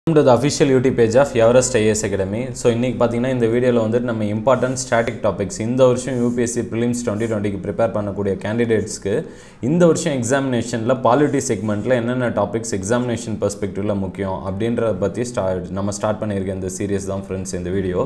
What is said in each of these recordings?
welcome to the official YouTube page of Everest IAS academy so இன்றைக்கி பார்த்தீங்கன்னா இந்த வீடியோவில் வந்துட்டு நம்ம இம்பார்ட்டன்ட் ஸ்டாட்டிக் டாபிக்ஸ் இந்த வருஷம் யூபிஎஸ்சி ப்ரிலிம்ஸ் டுவெண்ட்டி டுவெண்ட்டிக்கு ப்ரிப்பேர் பண்ணக்கூடிய கேண்டிடேட்ஸ்க்கு இந்த வருஷம் எக்ஸாமினேஷனில் பாலிட்டி செக்மெண்ட்டில் என்னென்ன டாபிக்ஸ் எக்ஸாமினேஷன் பெர்ஸ்பெக்டிவில் முக்கியம் அப்படின்றத பற்றி ஸ்டார்ட் நம்ம ஸ்டார்ட் பண்ணியிருக்க இந்த சீரியஸ் தான் ஃப்ரெண்ட்ஸ் இந்த வீடியோ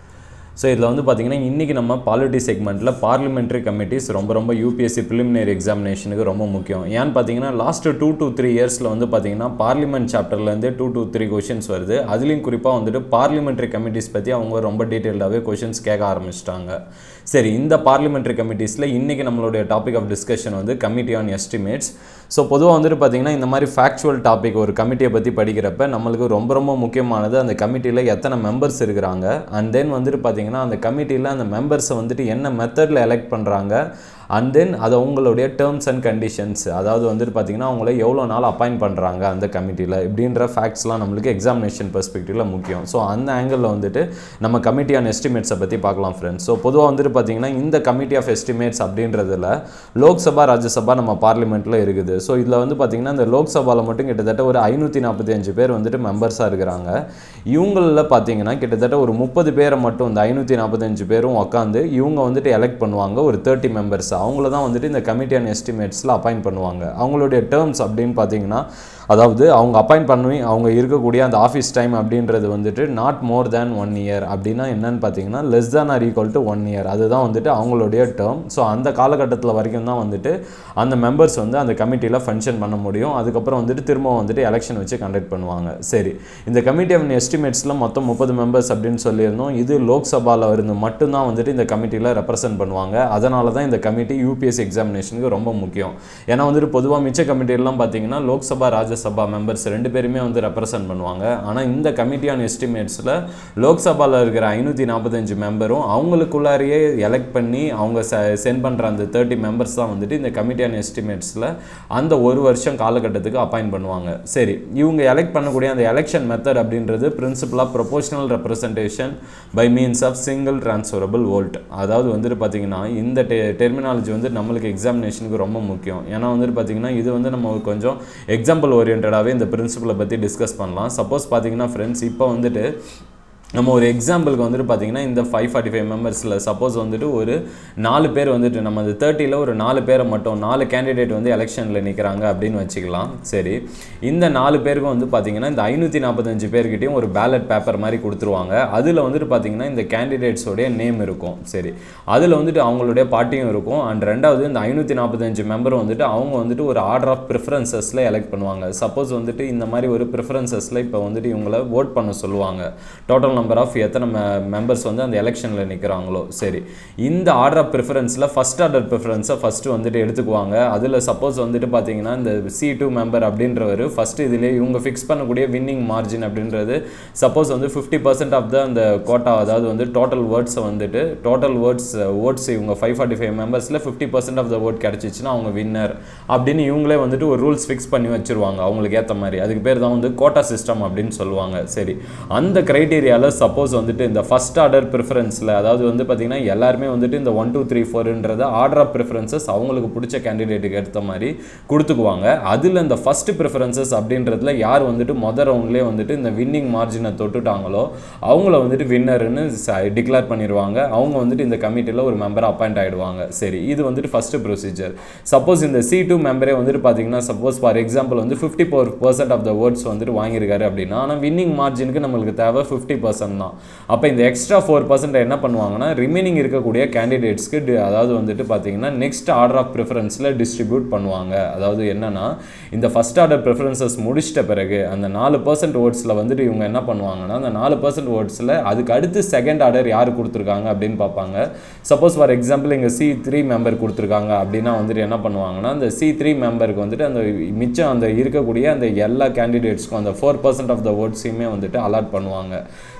ஸோ இதில் வந்து பார்த்திங்கன்னா இன்றைக்கி நம்ம பாலிட்டி செக்மெண்ட்டில் பார்லிமெண்ட்ரி கமிட்டிஸ் ரொம்ப ரொம்ப யூபிஎஸ்சி ப்ரிலிமினரி எக்ஸாமினேஷனுக்கு ரொம்ப முக்கியம் ஏன்னு பார்த்தீங்கன்னா லாஸ்ட் டூ டு த்ரீ இயர்ஸில் வந்து பார்த்தீங்கன்னா பார்லிமெண்ட் சாப்டர்லேருந்து டூ டு த்ரீ கொஷின்ஸ் வருது அதுலேயும் குறிப்பாக வந்துட்டு பார்லிமெண்ட்ரி கமிட்டிஸ் பற்றி அவங்க ரொம்ப டீட்டெயில்டாகவே கொஷின்ஸ் கேட்க ஆரம்பிச்சிட்டாங்க சரி இந்த பார்லிமெண்ட்ரி கமிட்டிஸில் இன்றைக்கி நம்மளுடைய டாபிக் ஆஃப் டிஸ்கஷன் வந்து கமிட்டி ஆன் எஸ்டிமேட்ஸ் ஸோ பொதுவாக வந்துட்டு பார்த்திங்கன்னா இந்த மாதிரி ஃபேக்சுவல் டாபிக் ஒரு கமிட்டியை பற்றி படிக்கிறப்ப நம்மளுக்கு ரொம்ப ரொம்ப முக்கியமானது அந்த கமிட்டியில் எத்தனை மெம்பர்ஸ் இருக்கிறாங்க அண்ட் தென் வந்துட்டு பார்த்திங்கன்னா அந்த கமிட்டியில் அந்த மெம்பர்ஸை வந்துட்டு என்ன மெத்தடில் எலெக்ட் பண்ணுறாங்க அண்ட் தென் அது அவங்களுடைய டேர்ம்ஸ் அண்ட் கண்டிஷன்ஸ் அதாவது வந்துட்டு பார்த்திங்கன்னா அவங்கள எவ்வளோ நாள் அப்பாயிண்ட் பண்ணுறாங்க அந்த கமிட்டியில் இப்படின்ற ஃபேக்ட்ஸ்லாம் நம்மளுக்கு எக்ஸாமினேஷன் பெர்ஸ்பெக்டிவில் முக்கியம் ஸோ அந்த ஆங்கிளில் வந்துட்டு நம்ம கமிட்டி ஆன் எஸ்டிமேட்ஸை பற்றி பார்க்கலாம் ஃப்ரெண்ட்ஸ் ஸோ பொதுவாக வந்துட்டு பார்த்திங்கன்னா இந்த கமிட்டி ஆஃப் எஸ்டிமேட்ஸ் அப்படின்றதுல லோக்சபா ராஜ்யசபா நம்ம பார்லிமெண்ட்டில் இருக்குது ஸோ இதில் வந்து பார்த்திங்கன்னா இந்த லோக்சபாவில் மட்டும் கிட்டத்தட்ட ஒரு ஐநூற்றி நாற்பத்தி அஞ்சு பேர் வந்துட்டு மெம்பர்ஸாக இருக்கிறாங்க இவங்களில் பார்த்தீங்கன்னா கிட்டத்தட்ட ஒரு முப்பது பேரை மட்டும் இந்த ஐநூற்றி நாற்பத்தஞ்சு பேரும் உட்காந்து இவங்க வந்துட்டு எலெக்ட் பண்ணுவாங்க ஒரு தேர்ட்டி மெம்பர்ஸ் அவங்கள தான் வந்துட்டு இந்த கமிட்டி அண்ட் எஸ்டிமேட்ஸில் அப்பாயிண்ட் பண்ணுவாங்க அவங்களுடைய டேர்ம்ஸ் அப்படின்னு பார்த்தீங்கன்னா அதாவது அவங்க அப்பாயிண்ட் பண்ணி அவங்க இருக்கக்கூடிய அந்த ஆஃபீஸ் டைம் அப்படின்றது வந்துட்டு not more than one year அப்படின்னா என்னன்னு பார்த்தீங்கன்னா less than or equal to one year அதுதான் வந்துட்டு அவங்களுடைய டேர்ம் ஸோ அந்த காலகட்டத்தில் வரைக்கும் தான் வந்துட்டு அந்த மெம்பர்ஸ் வந்து அந்த கமிட்டியில் ஃபங்க்ஷன் பண்ண முடியும் அதுக்கப்புறம் வந்துட்டு திரும்ப வந்துட்டு எலெக்ஷன் வச்சு கண்டக்ட் பண்ணுவாங்க சரி இந்த கமிட்டி ஆஃப் எஸ்டிமேட்ஸில் மொத்தம் முப்பது மெம்பர்ஸ் அப்படின்னு சொல்லியிருந்தோம் இது லோக்சபாவில் இருந்து மட்டும்தான் வந்துட்டு இந்த கமிட்டியில் ரெப்ரசென்ட் பண்ணுவாங்க அதனால தான் இந்த கமிட்டி யூபிஎஸ்சி எக்ஸாமினேஷனுக்கு ரொம்ப முக்கியம் ஏன்னா வந்துட்டு பொதுவாக மிச்ச கமிட்டிலாம் பார்த்தீங்கன்னா லோக்சபா ராஜ்யசபா மெம்பர்ஸ் ரெண்டு பேருமே வந்து ரெப்ரசென்ட் பண்ணுவாங்க ஆனால் இந்த கமிட்டி ஆன் எஸ்டிமேட்ஸில் லோக்சபாவில் இருக்கிற ஐநூற்றி நாற்பத்தஞ்சு மெம்பரும் அவங்களுக்குள்ளாரையே எலெக்ட் பண்ணி அவங்க சென்ட் பண்ணுற அந்த தேர்ட்டி மெம்பர்ஸ் தான் வந்துட்டு இந்த கமிட்டி ஆன் எஸ்டிமேட்ஸில் அந்த ஒரு வருஷம் காலகட்டத்துக்கு அப்பாயிண்ட் பண்ணுவாங்க சரி இவங்க எலெக்ட் பண்ணக்கூடிய அந்த எலெக்ஷன் மெத்தட் அப்படின்றது principle of proportional representation by means of single transferable vote அதாவது வந்துட்டு பார்த்தீங்கன்னா இந்த டெ டெர்மினாலஜி வந்து நம்மளுக்கு எக்ஸாமினேஷனுக்கு ரொம்ப முக்கியம் ஏன்னா வந்துட்டு பார்த்தீங்கன்னா இது வந்து நம்ம கொஞ்சம் எக்ஸாம்பிள் ஓரியன்டாகவே இந்த பிரின்சிபலை பற்றி டிஸ்கஸ் பண்ணலாம் சப்போஸ் பார்த்தீங்கன்னா ஃப்ரெண்ட்ஸ் இப்போ வந்துட்டு நம்ம ஒரு எக்ஸாம்பிளுக்கு வந்துட்டு பார்த்தீங்கன்னா இந்த ஃபைவ் ஃபார்ட்டி ஃபைவ் மெம்பர்ஸில் சப்போஸ் வந்துட்டு ஒரு நாலு பேர் வந்துட்டு நம்ம அந்த தேர்ட்டியில் ஒரு நாலு பேரை மட்டும் நாலு கேண்டிடேட் வந்து எலெக்ஷனில் நிற்கிறாங்க அப்படின்னு வச்சுக்கலாம் சரி இந்த நாலு பேருக்கும் வந்து பார்த்தீங்கன்னா இந்த ஐநூற்றி நாற்பத்தஞ்சு பேர்கிட்டையும் ஒரு பேலட் பேப்பர் மாதிரி கொடுத்துருவாங்க அதில் வந்துட்டு பார்த்தீங்கன்னா இந்த கேண்டிடேட்ஸோடைய நேம் இருக்கும் சரி அதில் வந்துட்டு அவங்களுடைய பார்ட்டியும் இருக்கும் அண்ட் ரெண்டாவது இந்த ஐநூற்றி நாற்பத்தஞ்சு மெம்பரும் வந்துட்டு அவங்க வந்துட்டு ஒரு ஆர்டர் ஆஃப் ப்ரிஃபரன்சஸில் எலெக்ட் பண்ணுவாங்க சப்போஸ் வந்துட்டு இந்த மாதிரி ஒரு ப்ரிஃபரன்சஸில் இப்போ வந்துட்டு இவங்கள ஓட் பண்ண சொல்லுவாங்க டோட்டல் நம்பர் ஆஃப் எத்தனை மெம்பர்ஸ் வந்து அந்த எலெக்ஷனில் நிற்கிறாங்களோ சரி இந்த ஆர்டர் ஆஃப் ப்ரிஃபரன்ஸில் ஃபஸ்ட் ஆர்டர் ப்ரிஃபரன்ஸை ஃபஸ்ட்டு வந்துட்டு எடுத்துக்குவாங்க அதில் சப்போஸ் வந்துட்டு பார்த்தீங்கன்னா இந்த சி டூ மெம்பர் அப்படின்றவர் ஃபஸ்ட்டு இதிலே இவங்க ஃபிக்ஸ் பண்ணக்கூடிய வின்னிங் மார்ஜின் அப்படின்றது சப்போஸ் வந்து ஃபிஃப்டி பர்சன்ட் ஆஃப் த அந்த கோட்டா அதாவது வந்து டோட்டல் வேர்ட்ஸை வந்துட்டு டோட்டல் வேர்ட்ஸ் ஓட்ஸ் இவங்க ஃபைவ் ஃபார்ட்டி ஃபைவ் மெம்பர்ஸில் fifty percent of the vote கிடச்சிச்சின்னா அவங்க வின்னர் அப்படின்னு இவங்களே வந்துட்டு ஒரு ரூல்ஸ் ஃபிக்ஸ் பண்ணி வச்சுருவாங்க அவங்களுக்கு ஏற்ற மாதிரி அதுக்கு பேர் தான் வந்து கோட்டா சிஸ்டம் அப்படின்னு சொல்லுவாங்க சரி அந்த க்ரைட்டீரியாவில் சப்போஸ் வந்துட்டு இந்த ஃபஸ்ட் ஆர்டர் ப்ரிஃபரன்ஸில் அதாவது வந்து பார்த்திங்கன்னா எல்லாருமே வந்துட்டு இந்த ஒன் டூ த்ரீ ஃபோருன்றத ஆர்டர் ஆஃப் ப்ரிஃபரன்சஸ் அவங்களுக்கு பிடிச்ச கேண்டிடேட்டுக்கு ஏற்ற மாதிரி கொடுத்துக்குவாங்க அதில் இந்த ஃபஸ்ட் ப்ரிஃபரன்சஸ் அப்படின்றதுல யார் வந்துட்டு மொதல் ரவுண்ட்லேயே வந்துட்டு இந்த வின்னிங் மார்ஜினை தொட்டுட்டாங்களோ அவங்கள வந்துட்டு வின்னர்னு டிக்ளேர் பண்ணிடுவாங்க அவங்க வந்துட்டு இந்த கமிட்டியில் ஒரு மெம்பர் அப்பாயிண்ட் ஆகிடுவாங்க சரி இது வந்துட்டு ஃபஸ்ட்டு ப்ரொசீஜர் சப்போஸ் இந்த சி டூ மெம்பரே வந்துட்டு பார்த்தீங்கன்னா சப்போஸ் ஃபார் எக்ஸாம்பிள் வந்து fifty four percent of the words வந்துட்டு வாங்கியிருக்காரு அப்படின்னா ஆனால் வின்னிங் மார்ஜினுக்கு நம்மளுக்கு தேவை ஃபிஃப்டி பர்சன்ட் தான் அப்போ இந்த எக்ஸ்ட்ரா ஃபோர் பர்சன்ட் என்ன பண்ணுவாங்கன்னா ரிமைனிங் இருக்கக்கூடிய கேண்டிடேட்ஸ்க்கு அதாவது வந்துட்டு பார்த்தீங்கன்னா நெக்ஸ்ட் ஆர்டர் ஆஃப் ப்ரிஃபரன்ஸில் டிஸ்ட்ரிபியூட் பண்ணுவாங்க அதாவது என்னன்னா இந்த ஃபஸ்ட் ஆர்டர் ப்ரிஃபரன்சஸ் முடிச்சிட்ட பிறகு அந்த நாலு பர்சன்ட் ஓட்ஸில் வந்துட்டு இவங்க என்ன பண்ணுவாங்கன்னா அந்த நாலு பர்சன்ட் ஓட்ஸில் அதுக்கு அடுத்து செகண்ட் ஆர்டர் யார் கொடுத்துருக்காங்க அப்படின்னு பார்ப்பாங்க சப்போஸ் ஃபார் எக்ஸாம்பிள் இங்கே சி த்ரீ மெம்பர் கொடுத்துருக்காங்க அப்படின்னா வந்துட்டு என்ன பண்ணுவாங்கன்னா அந்த சி த்ரீ மெம்பருக்கு வந்துட்டு அந்த மிச்சம் அந்த இருக்கக்கூடிய அந்த எல்லா கேண்டிடேட்ஸ்க்கும் அந்த ஃபோர் பர்சன்ட் ஆஃப் த ஓட்ஸையுமே வந்துட்டு அலாட் பண்ணுவாங்க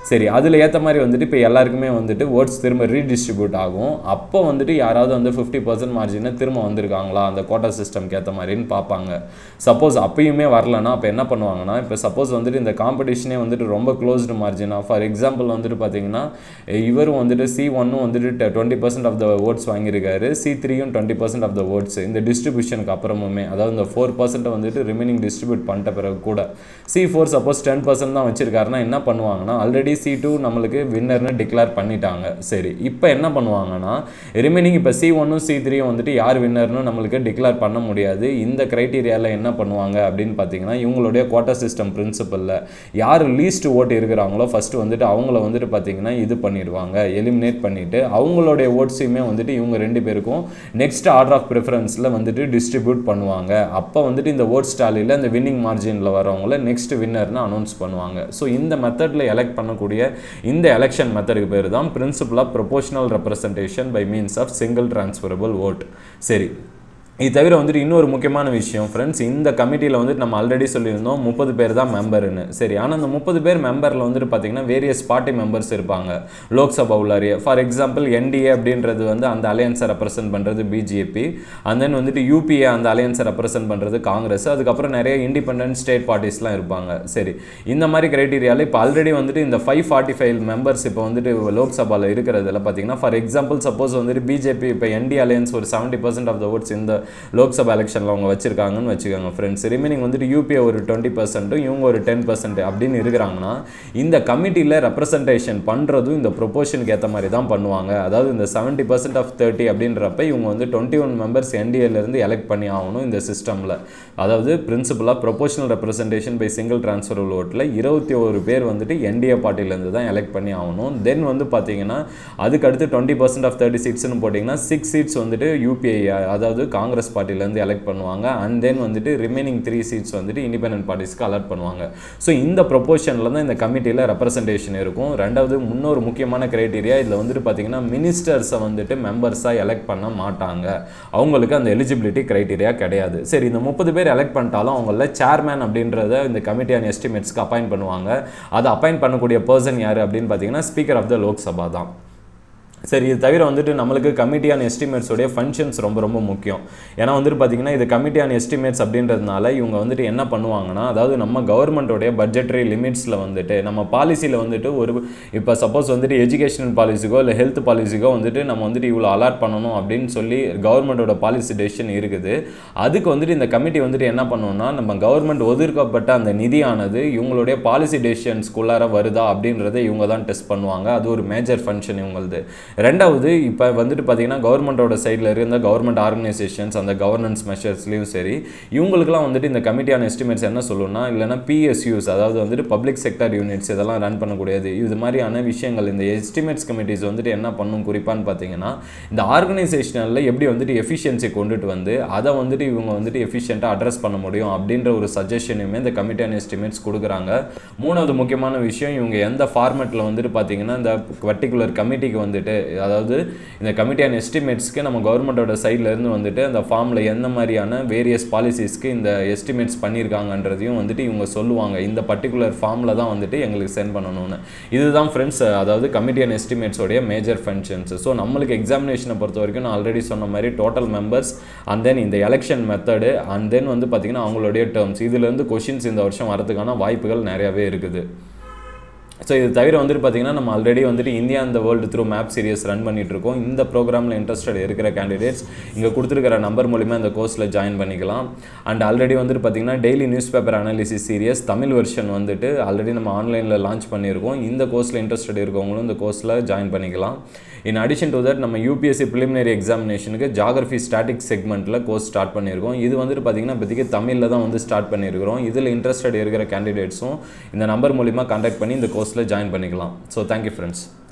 சரி அதில் ஏற்ற மாதிரி வந்துட்டு இப்போ எல்லாருக்குமே வந்துட்டு ஓட்ஸ் திரும்ப ரீடிஸ்ட்ரிபியூட் ஆகும் அப்போ வந்துட்டு யாராவது வந்து ஃபிஃப்டி பர்சன்ட் மார்ஜினை திரும்ப வந்திருக்காங்களா அந்த கோட்டா சிஸ்டம்க்கு ஏற்ற மாதிரின்னு பார்ப்பாங்க சப்போஸ் அப்பயுமே வரலன்னா அப்போ என்ன பண்ணுவாங்கன்னா இப்போ சப்போஸ் வந்துட்டு இந்த காம்படிஷனே வந்துட்டு ரொம்ப க்ளோஸ்டு மார்ஜினா ஃபார் எக்ஸாம்பிள் வந்துட்டு பார்த்தீங்கன்னா இவரும் வந்துட்டு சி ஒன்னும் வந்துட்டு twenty percent of the votes வாங்கியிருக்காரு சி த்ரீயும் twenty percent of the votes இந்த டிஸ்ட்ரிபியூஷனுக்கு அப்புறமுமே அதாவது இந்த ஃபோர் பர்சன்ட்டை வந்துட்டு ரிமைனிங் டிஸ்ட்ரிபியூட் பண்ணிட்ட பிறகு கூட C four suppose ten percent தான் வச்சிருக்காருன்னா என்ன பண்ணுவாங்கன்னா ஆல்ரெடி சி டூ நம்மளுக்கு வின்னர்னு டிக்ளேர் பண்ணிட்டாங்க சரி இப்போ என்ன பண்ணுவாங்கன்னா ரிமைனிங் இப்போ சி ஒன்னும் சி த்ரீயும் வந்துட்டு யார் வின்னர்னு நம்மளுக்கு டிக்ளேர் பண்ண முடியாது இந்த க்ரைட்டீரியாவில் என்ன பண்ணுவாங்க அப்படின்னு பார்த்தீங்கன்னா இவங்களுடைய குவார்ட்டர் சிஸ்டம் பிரின்சிபலில் யார் லீஸ்ட் ஓட்டு இருக்கிறாங்களோ ஃபஸ்ட்டு வந்துட்டு அவங்கள வந்துட்டு பார்த்தீங்கன்னா இது பண்ணிடுவாங்க எலிமினேட் பண்ணிவிட்டு அவங்களுடைய ஓட்ஸையுமே வந்துட்டு இவங்க ரெண்டு பேருக்கும் நெக்ஸ்ட் ஆர்டர் ஆஃப் ப்ரிஃபரன்ஸில் வந்துட்டு டிஸ்ட்ரிபியூட் பண்ணுவாங்க அப்போ வந்துட்டு இந்த ஓட்ஸ் டாலியில் இந்த வின்னிங் மார்ஜினில் வரவங்கள நெக்ஸ்ட் வின்னர்னு அனௌன்ஸ் பண்ணுவாங்க ஸோ இந்த மெத்தடில் எலெக்ட் பண்ணக்கூடிய இந்த எலெக்ஷன் மெத்தடுக்கு பேர் தான் principle of proportional representation by means of single transferable vote சரி இது தவிர வந்துட்டு இன்னொரு முக்கியமான விஷயம் ஃப்ரெண்ட்ஸ் இந்த கமிட்டியில் வந்துட்டு நம்ம ஆல்ரெடி சொல்லியிருந்தோம் முப்பது பேர் தான் மெம்பர்னு சரி ஆனால் அந்த முப்பது பேர் மெம்பரில் வந்துட்டு பார்த்தீங்கன்னா வேரியஸ் பார்ட்டி மெம்பர்ஸ் இருப்பாங்க லோக்சபா உள்ளாரியே ஃபார் எக்ஸாம்பிள் என்டிஏ அப்படின்றது வந்து அந்த அலையன்ஸை ரெப்ரசென்ட் பண்ணுறது பிஜேபி அண்ட் தென் வந்துட்டு யூபிஏ அந்த அலையன்ஸை ரெப்ரசென்ட் பண்ணுறது காங்கிரஸ் அதுக்கப்புறம் நிறைய இண்டிபெண்டன்ட் ஸ்டேட் பார்ட்டிஸ்லாம் இருப்பாங்க சரி இந்த மாதிரி கிரைட்டீரியாவில் இப்போ ஆல்ரெடி வந்துட்டு இந்த ஃபைவ் ஃபார்ட்டி ஃபைவ் மெம்பர்ஸ் இப்போ வந்துட்டு லோக்சபாவில் இருக்கிறதுல பார்த்தீங்கன்னா ஃபார் எக்ஸாம்பிள் சப்போஸ் வந்துட்டு பிஜேபி இப்போ என்டி அலையன்ஸ் ஒரு seventy percent of the votes இந்த லோக்சபா எலெக்ஷனில் அவங்க வச்சிருக்காங்கன்னு வச்சுக்கோங்க ஃப்ரெண்ட்ஸ் ரிமைனிங் வந்துட்டு யூபிஏ ஒரு டுவெண்ட்டி பர்சன்ட்டும் இவங்க ஒரு டென் பர்சன்ட் அப்படின்னு இருக்கிறாங்கன்னா இந்த கமிட்டியில் ரெப்ரசன்டேஷன் பண்ணுறதும் இந்த ப்ரொபோஷனுக்கு ஏற்ற மாதிரி தான் பண்ணுவாங்க அதாவது இந்த செவன்ட்டி பர்சன்ட் ஆஃப் தேர்ட்டி அப்படின்றப்ப இவங்க வந்து டுவெண்ட்டி ஒன் மெம்பர்ஸ் என்டிஏலேருந்து எலெக்ட் பண்ணி ஆகணும் இந்த சிஸ்டமில் அதாவது பிரின்சிபலாக proportional representation by single transfer ஓட்டில் இருபத்தி ஒரு பேர் வந்துட்டு என்டிஏ பார்ட்டிலேருந்து தான் எலெக்ட் பண்ணி ஆகணும் தென் வந்து பார்த்தீங்கன்னா அதுக்கு அடுத்து டுவெண்ட்டி பர்சன்ட் ஆஃப் தேர்ட்டி சீட்ஸ்னு போட்டிங்கன்னா சிக்ஸ் சீட்ஸ் வந்துட்டு யூபிஐ அதாவது காங்கிரஸ் பார்ட்டிலேருந்து எலெக்ட் பண்ணுவாங்க அண்ட் தென் வந்துட்டு ரிமைனிங் த்ரீ சீட்ஸ் வந்துட்டு இண்டிபெண்டன்ட் பார்ட்டிஸ்க்கு அலர்ட் பண்ணுவாங்க ஸோ இந்த ப்ரொபோஷனில் தான் இந்த கமிட்டியில் ரெப்ரசன்டேஷன் இருக்கும் ரெண்டாவது முன்னொரு முக்கியமான கிரைட்டீரியா இதில் வந்துட்டு பார்த்தீங்கன்னா மினிஸ்டர்ஸை வந்துட்டு மெம்பர்ஸாக எலெக்ட் பண்ண மாட்டாங்க அவங்களுக்கு அந்த எலிஜிபிலிட்டி கிரைட்டீரியா கிடையாது சரி இந்த முப்பது பேர் எலெக்ட் பண்ணிட்டாலும் அவங்கள சேர்மேன் அப்படின்றத இந்த கமிட்டி அண்ட் எஸ்டிமேட்ஸ்க்கு அப்பாயிண்ட் பண்ணுவாங்க அதை அப்பாயிண்ட் பண்ணக்கூடிய பர்சன் யார் அப்படின்னு பார்த்தீங்கன்னா ஸ்பீக்கர் ஆஃப் த லோக்சபா தான் சரி இது தவிர வந்துட்டு நம்மளுக்கு கமிட்டியான எஸ்டிமேட்ஸோடைய ஃபங்க்ஷன்ஸ் ரொம்ப ரொம்ப முக்கியம் ஏன்னா வந்துட்டு பார்த்தீங்கன்னா இது கமிட்டியான எஸ்டிமேட்ஸ் அப்படின்றதுனால இவங்க வந்துட்டு என்ன பண்ணுவாங்கன்னா அதாவது நம்ம கவர்மெண்ட்டோடைய பட்ஜெட்டரி லிமிட்ஸில் வந்துட்டு நம்ம பாலிசியில் வந்துட்டு ஒரு இப்போ சப்போஸ் வந்துட்டு எஜுகேஷனல் பாலிசிக்கோ இல்லை ஹெல்த் பாலிசிக்கோ வந்துட்டு நம்ம வந்துட்டு இவ்வளோ அலாட் பண்ணணும் அப்படின்னு சொல்லி கவர்மெண்ட்டோட பாலிசி டெசிஷன் இருக்குது அதுக்கு வந்துட்டு இந்த கமிட்டி வந்துட்டு என்ன பண்ணுவோம்னா நம்ம கவர்மெண்ட் ஒதுக்கப்பட்ட அந்த நிதியானது இவங்களுடைய பாலிசி டெசிஷன்ஸ்குள்ளார வருதா அப்படின்றத இவங்க தான் டெஸ்ட் பண்ணுவாங்க அது ஒரு மேஜர் ஃபங்க்ஷன் இவங்களது ரெண்டாவது இப்போ வந்துட்டு பார்த்தீங்கன்னா கவர்மெண்ட்டோட சைடில் இருந்த கவர்மெண்ட் ஆர்கனைசேஷன்ஸ் அந்த கவர்னன்ஸ் மெஷர்ஸ்லையும் சரி இவங்களுக்குலாம் வந்துட்டு இந்த கமிட்டியான எஸ்டிமேட்ஸ் என்ன சொல்லணும்னா இல்லைனா பிஎஸ்யூஸ் அதாவது வந்துட்டு பப்ளிக் செக்டர் யூனிட்ஸ் இதெல்லாம் ரன் பண்ணக்கூடியது இது மாதிரியான விஷயங்கள் இந்த எஸ்டிமேட்ஸ் கமிட்டிஸ் வந்துட்டு என்ன பண்ணும் குறிப்பான்னு பார்த்தீங்கன்னா இந்த ஆர்கனைசேஷனில் எப்படி வந்துட்டு எஃபிஷியன்சி கொண்டுட்டு வந்து அதை வந்துட்டு இவங்க வந்துட்டு எஃபிஷியண்ட்டாக அட்ரஸ் பண்ண முடியும் அப்படின்ற ஒரு சஜஷனையுமே இந்த கமிட்டியான எஸ்டிமேட்ஸ் கொடுக்குறாங்க மூணாவது முக்கியமான விஷயம் இவங்க எந்த ஃபார்மேட்டில் வந்துட்டு பார்த்தீங்கன்னா இந்த பர்டிகுலர் கமிட்டிக்கு வந்துட்டு அதாவது இந்த கமிட்டி அண்ட் எஸ்டிமேட்ஸ்க்கு நம்ம கவர்மெண்ட்டோட சைட்லேருந்து வந்துட்டு அந்த ஃபார்மில் எந்த மாதிரியான வேரியஸ் பாலிசிஸ்க்கு இந்த எஸ்டிமேட்ஸ் பண்ணியிருக்காங்கன்றதையும் வந்துட்டு இவங்க சொல்லுவாங்க இந்த பர்டிகுலர் ஃபார்மில் தான் வந்துட்டு எங்களுக்கு சென்ட் பண்ணணும்னு இதுதான் ஃப்ரெண்ட்ஸ் அதாவது கமிட்டி அண்ட் எஸ்டிமேட்ஸோடைய மேஜர் ஃபங்க்ஷன்ஸ் ஸோ நம்மளுக்கு எக்ஸாமினேஷனை பொறுத்த வரைக்கும் நான் ஆல்ரெடி சொன்ன மாதிரி டோட்டல் மெம்பர்ஸ் அண்ட் தென் இந்த எலெக்ஷன் மெத்தடு அண்ட் தென் வந்து பார்த்திங்கன்னா அவங்களுடைய டேர்ம்ஸ் இதுலேருந்து கொஷின்ஸ் இந்த வருஷம் வரதுக்கான வாய்ப்புகள் நிறையாவே இருக்குது ஸோ இது தவிர வந்துட்டு பார்த்தீங்கன்னா நம்ம ஆல்ரெடி வந்துட்டு இந்தியா அந்த world through map series run பண்ணிட்டு இருக்கோம் இந்த ப்ரோக்ராமில் இன்ட்ரெஸ்டட் இருக்கிற கேண்டிடேட்ஸ் இங்கே கொடுத்துருக்கிற நம்பர் மூலிமா இந்த கோர்ஸில் ஜாயின் பண்ணிக்கலாம் அண்ட் ஆல்ரெடி வந்துட்டு பார்த்தீங்கன்னா daily news paper analysis series Tamil version வந்துட்டு ஆல்ரெடி நம்ம ஆன்லைனில் லான்ச் பண்ணியிருக்கோம் இந்த கோர்ஸில் இன்ட்ரெஸ்டட் இருக்கவங்களும் இந்த கோர்ஸில் ஜாயின் பண்ணிக்கலாம் இன் அடிஷன் டு தட் நம்ம யூபிஎஸ்சி ப்ரிலிமினரி எக்ஸாமினேஷனுக்கு ஜாகிரஃபி ஸ்டாட்டிக் செக்மெண்ட்டில் கோர்ஸ் ஸ்டார்ட் பண்ணியிருக்கோம் இது வந்துட்டு பார்த்தீங்கன்னா இப்போதைக்கு தமிழில் தான் வந்து ஸ்டார்ட் பண்ணியிருக்கிறோம் இதில் இன்ட்ரெஸ்டட் இருக்கிற கேண்டிடேட்ஸும் இந்த நம்பர் மூலிமா கான்டாக்ட் பண்ணி இந்த கோர்ஸில் ஜாயின் பண்ணிக்கலாம் ஸோ தேங்க்யூ ஃப்ரெண்ட்ஸ்